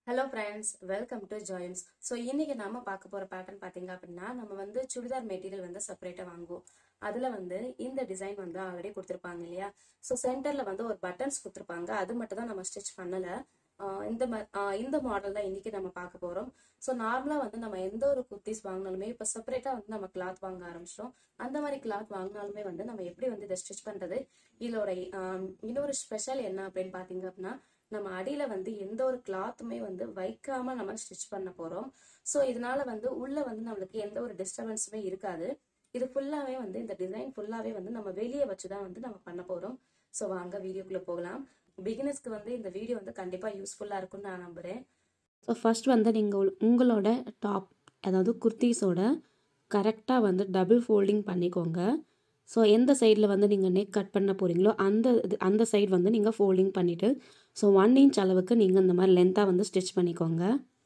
hello friends welcome to ஜாயின்ஸ் so இன்னைக்கு நாம பார்க்க போற பேட்டர்ன் பார்த்தீங்க அப்படின்னா நம்ம வந்து சுடிதார் மெட்டீரியல் வந்து செப்பரேட்டாக வாங்குவோம் அதுல வந்து இந்த டிசைன் வந்து ஆல்ரெடி கொடுத்துருப்பாங்க இல்லையா ஸோ சென்டர்ல வந்து ஒரு பட்டன்ஸ் கொடுத்துருப்பாங்க அது மட்டும் தான் நம்ம ஸ்டிச் பண்ணல ஆஹ் இந்த மா- ஆஹ் இந்த மாடல் தான் இன்னைக்கு நம்ம பார்க்க போறோம் ஸோ நார்மலாக வந்து நம்ம எந்த ஒரு குர்த்திஸ் வாங்கினாலுமே இப்போ செப்பரேட்டாக வந்து நம்ம கிளாத் வாங்க ஆரம்பிச்சிட்டோம் அந்த மாதிரி கிளாத் வாங்கினாலுமே வந்து நம்ம எப்படி வந்து இதை ஸ்டிச் பண்றது இதோட ஆஹ் இன்னொரு ஸ்பெஷல் என்ன அப்படின்னு பார்த்தீங்க அப்படின்னா நம்ம அடியில வந்து எந்த ஒரு கிளாத்துமே வந்து வைக்காம நம்ம ஸ்டிச் பண்ண போறோம் ஸோ இதனால வந்து உள்ள வந்து நம்மளுக்கு எந்த ஒரு டிஸ்டர்பன்ஸுமே இருக்காது இது ஃபுல்லாவே வந்து இந்த டிசைன் ஃபுல்லாவே வந்து நம்ம வெளியே வச்சுதான் வந்து நம்ம பண்ண போறோம் ஸோ வாங்க வீடியோக்குள்ள போகலாம் பிகினர்ஸ்க்கு வந்து இந்த வீடியோ வந்து கண்டிப்பா யூஸ்ஃபுல்லா இருக்கும்னு நான் நம்புறேன் ஸோ ஃபர்ஸ்ட் வந்து நீங்கள் உங்களோட டாப் அதாவது குர்த்திஸோட கரெக்டாக வந்து டபுள் ஃபோல்டிங் பண்ணிக்கோங்க ஸோ எந்த சைடில் வந்து நீங்கள் நெக் கட் பண்ண போகிறீங்களோ அந்த இது அந்த சைடு வந்து நீங்கள் ஃபோல்டிங் பண்ணிவிட்டு ஸோ ஒன் இன்ச் அளவுக்கு நீங்கள் இந்த மாதிரி லென்த்தாக வந்து ஸ்டிச் பண்ணிக்கோங்க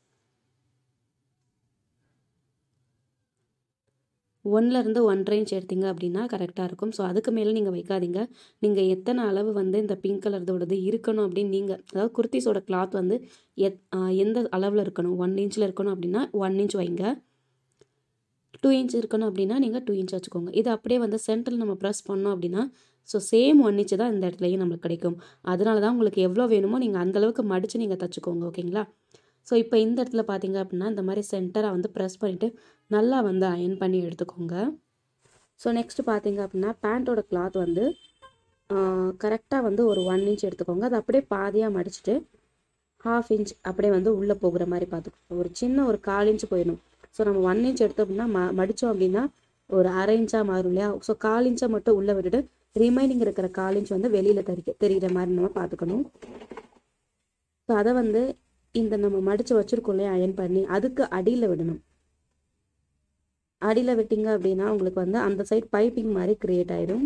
ஒன்லேருந்து ஒன்றரை இன்ச் எடுத்தீங்க அப்படின்னா கரெக்டாக இருக்கும் ஸோ அதுக்கு மேலே நீங்கள் வைக்காதீங்க நீங்கள் எத்தனை அளவு வந்து இந்த பிங்க் கலர்தோடது இருக்கணும் அப்படின்னு நீங்கள் அதாவது குர்த்திஸோட கிளாத் வந்து எத் ஆ, எந்த அளவில் இருக்கணும் ஒன் இன்ச்சில் இருக்கணும் அப்படின்னா ஒன் இன்ச் வைங்க டூ இன்ச் இருக்கணும் அப்படின்னா நீங்கள் டூ இன்ச் வச்சுக்கோங்க இது அப்படியே வந்து சென்டரில் நம்ம ப்ரெஸ் பண்ணோம் அப்படின்னா ஸோ சேம் ஒன் இன்ச் தான் இந்த இடத்துலையும் நம்மளுக்கு கிடைக்கும் அதனால தான் உங்களுக்கு எவ்வளோ வேணுமோ நீங்கள் அந்த அளவுக்கு மடித்து நீங்கள் தச்சுக்கோங்க ஓகேங்களா ஸோ இப்போ இந்த இடத்துல பார்த்தீங்க அப்படின்னா இந்த மாதிரி சென்டராக வந்து ப்ரெஸ் பண்ணிவிட்டு நல்லா வந்து அயன் பண்ணி எடுத்துக்கோங்க ஸோ நெக்ஸ்ட் பார்த்தீங்க அப்படின்னா பேண்ட்டோட கிளாத் வந்து கரெக்டாக வந்து ஒரு ஒன் இன்ச் எடுத்துக்கோங்க அது அப்படியே பாதியாக மடிச்சுட்டு ஹாஃப் இன்ச் அப்படியே வந்து உள்ளே போகிற மாதிரி பார்த்துக்கோங்க ஒரு சின்ன ஒரு கால் இன்ச் போயிடும் ஸோ நம்ம ஒன் இன்ச் எடுத்தோம் அப்படின்னா ம மடித்தோம் அப்படின்னா ஒரு அரை இன்ச்சாக மாறும் இல்லையா ஸோ கால் இன்ச்சை மட்டும் உள்ளே விட்டுட்டு ரிமைனிங் இருக்கிற கால் இன்ச் வந்து வெளியில் தெரிக்க தெரிகிற மாதிரி நம்ம பார்த்துக்கணும் ஸோ அதை வந்து இந்த நம்ம மடித்து வச்சுருக்கோம் இல்லையா அயன் பண்ணி அதுக்கு அடியில் விடணும் அடியில் விட்டீங்க அப்படின்னா உங்களுக்கு வந்து அந்த சைடு பைப்பிங் மாதிரி கிரியேட் ஆயிடும்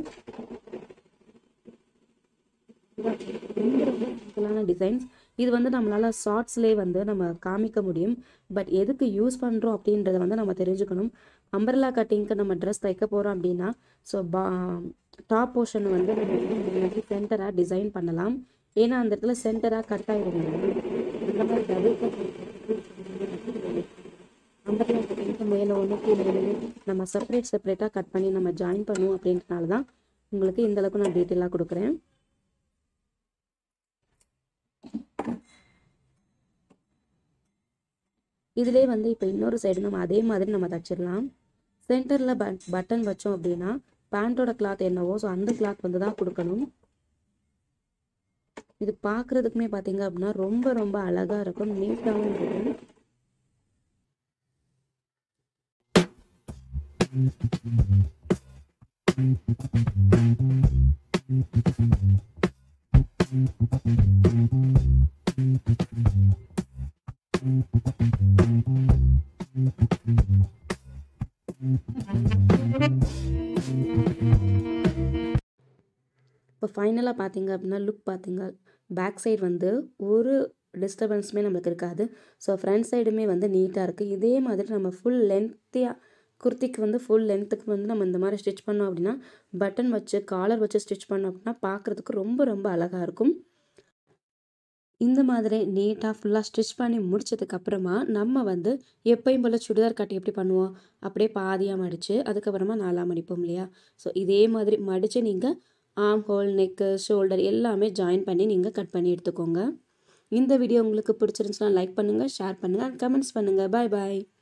ரொம்ப ரொம்ப சிம்பிளான டிசைன்ஸ் இது வந்து நம்மளால ஷார்ட்ஸ்லேயே வந்து நம்ம காமிக்க முடியும் பட் எதுக்கு யூஸ் பண்ணுறோம் அப்படின்றத வந்து நம்ம தெரிஞ்சுக்கணும் அம்பர்லா கட்டிங்க்கு நம்ம ட்ரெஸ் தைக்க போகிறோம் அப்படின்னா ஸோ பா டாப் போர்ஷன் வந்து நம்ம வந்து முன்னாடி சென்டராக டிசைன் பண்ணலாம் ஏன்னா அந்த இடத்துல சென்டராக கட் ஆகிடும் அந்த மாதிரி டபுள் கட் அம்பர்லா கட்டிங்க்கு மேலே ஒன்று கீழே ஒன்று நம்ம செப்பரேட் செப்பரேட்டாக கட் பண்ணி நம்ம ஜாயின் பண்ணுவோம் அப்படின்றனால தான் உங்களுக்கு இந்த அளவுக்கு நான் டீட்டெயிலாக கொடுக்குறேன் இதிலே வந்து இப்போ இன்னொரு சைடு நம்ம அதே மாதிரி நம்ம தச்சிடலாம் சென்டரில் பட் பட்டன் வச்சோம் அப்படின்னா பேண்ட்டோட கிளாத் என்னவோ ஸோ அந்த கிளாத் வந்து தான் கொடுக்கணும் இது பார்க்குறதுக்குமே பார்த்தீங்க அப்படின்னா ரொம்ப ரொம்ப அழகாக இருக்கும் நீட்டாகவும் இருக்கும் இப்போ ஃபைனலாக பார்த்தீங்க அப்படின்னா லுக் பார்த்தீங்க பேக் சைடு வந்து ஒரு டிஸ்டர்பன்ஸுமே நம்மளுக்கு இருக்காது ஸோ ஃப்ரண்ட் சைடுமே வந்து நீட்டாக இருக்குது இதே மாதிரி நம்ம ஃபுல் லென்த்தியாக குர்த்திக்கு வந்து ஃபுல் லென்த்துக்கு வந்து நம்ம இந்த மாதிரி ஸ்டிச் பண்ணோம் அப்படின்னா பட்டன் வச்சு காலர் வச்சு ஸ்டிச் பண்ணோம் அப்படின்னா பார்க்குறதுக்கு ரொம்ப ரொம்ப அழகாக இருக்கும் இந்த மாதிரி நீட்டாக ஃபுல்லாக ஸ்டிச் பண்ணி முடிச்சதுக்கு அப்புறமா நம்ம வந்து எப்பயும் போல் சுடிதார் கட் எப்படி பண்ணுவோம் அப்படியே பாதியாக மடித்து அதுக்கப்புறமா நாலாக மடிப்போம் இல்லையா ஸோ இதே மாதிரி மடித்து நீங்கள் ஆர்ம் ஹோல் நெக்கு ஷோல்டர் எல்லாமே ஜாயின் பண்ணி நீங்கள் கட் பண்ணி எடுத்துக்கோங்க இந்த வீடியோ உங்களுக்கு பிடிச்சிருந்துச்சுன்னா லைக் பண்ணுங்கள் ஷேர் பண்ணுங்கள் கமெண்ட்ஸ் பண்ணுங்கள் பாய் பாய்